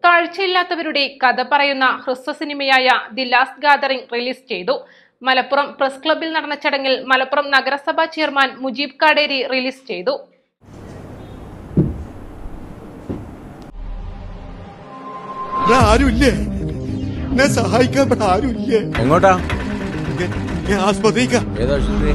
കാഴ്ചയില്ലാത്തവരുടെ കഥ പറയുന്ന ഹ്രസ്വ സിനിമയായ ദി ലാസ്റ്റ് ഗാദറിംഗ് റിലീസ് ചെയ്തു മലപ്പുറം പ്രസ് ക്ലബ്ബിൽ നടന്ന ചടങ്ങിൽ മലപ്പുറം നഗരസഭാ ചെയർമാൻ മുജീബ് കാടേരി റിലീസ് ചെയ്തു ഇവിടെ ആരുമില്ലേ എന്നെ സഹായിക്കാൻ ഇവിടെ ആരുമില്ലേ എങ്ങോട്ടാ ഞാൻ- ഞാൻ ആസ്പത്രിക്ക ഏതാ ആശുപത്രി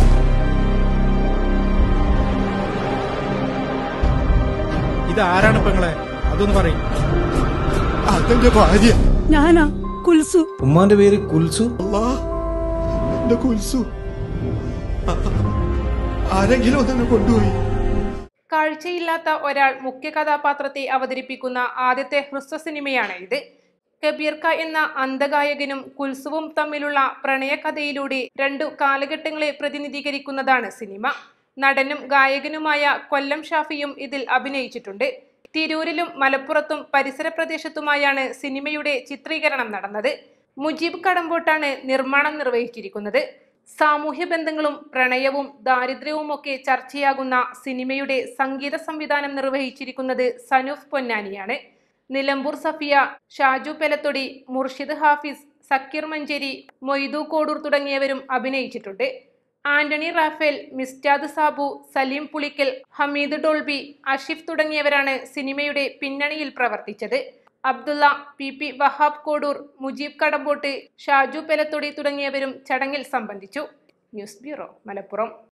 ഇത് ആരാണ് പെങ്ങളെ അതൊന്ന് പറയും അതെന്റെ ഭാര്യ ഞാനാ കുൽസു ഉമ്മാന്റെ പേര് കുൽസു അല്ലാ എന്റെ കുൽസു ആ, ആരെങ്കിലും ഒന്നെ കൊണ്ടുപോയി കാഴ്ചയില്ലാത്ത ഒരാൾ മുഖ്യ കഥാപാത്രത്തെ അവതരിപ്പിക്കുന്ന ആദ്യത്തെ ഹ്രസ്വ സിനിമയാണ് ഇത് കബീർക്ക എന്ന അന്ധഗായകനും കുൽസുവും തമ്മിലുള്ള പ്രണയകഥയിലൂടെ രണ്ടു കാലഘട്ടങ്ങളെ പ്രതിനിധീകരിക്കുന്നതാണ് സിനിമ നടനും ഗായകനുമായ കൊല്ലം ഷാഫിയും ഇതിൽ അഭിനയിച്ചിട്ടുണ്ട് തിരൂരിലും മലപ്പുറത്തും പരിസര പ്രദേശത്തുമായാണ് സിനിമയുടെ ചിത്രീകരണം നടന്നത് മുജീബ് കടമ്പോട്ടാണ് നിർമ്മാണം നിർവഹിച്ചിരിക്കുന്നത് സാമൂഹ്യ ബന്ധങ്ങളും പ്രണയവും ദാരിദ്ര്യവുമൊക്കെ ചർച്ചയാകുന്ന സിനിമയുടെ സംഗീത സംവിധാനം നിർവഹിച്ചിരിക്കുന്നത് സനൂഫ് പൊന്നാനിയാണ് നിലമ്പൂർ സഫിയ ഷാജു പെലത്തൊടി മുർഷിദ് ഹാഫിസ് സക്കീർ മഞ്ചേരി മൊയ്തു കോഡൂർ തുടങ്ങിയവരും അഭിനയിച്ചിട്ടുണ്ട് ആന്റണി റാഫേൽ മിസ്റ്റാദ് സാബു സലീം പുളിക്കൽ ഹമീദ് ഡോൾബി അഷിഫ് തുടങ്ങിയവരാണ് സിനിമയുടെ പിന്നണിയിൽ പ്രവർത്തിച്ചത് അബ്ദുള്ള പി പി വഹാബ് കോഡൂർ മുജീബ് കടമ്പോട്ട് ഷാജു പെലത്തൊടി തുടങ്ങിയവരും ചടങ്ങിൽ സംബന്ധിച്ചു ന്യൂസ് ബ്യൂറോ മലപ്പുറം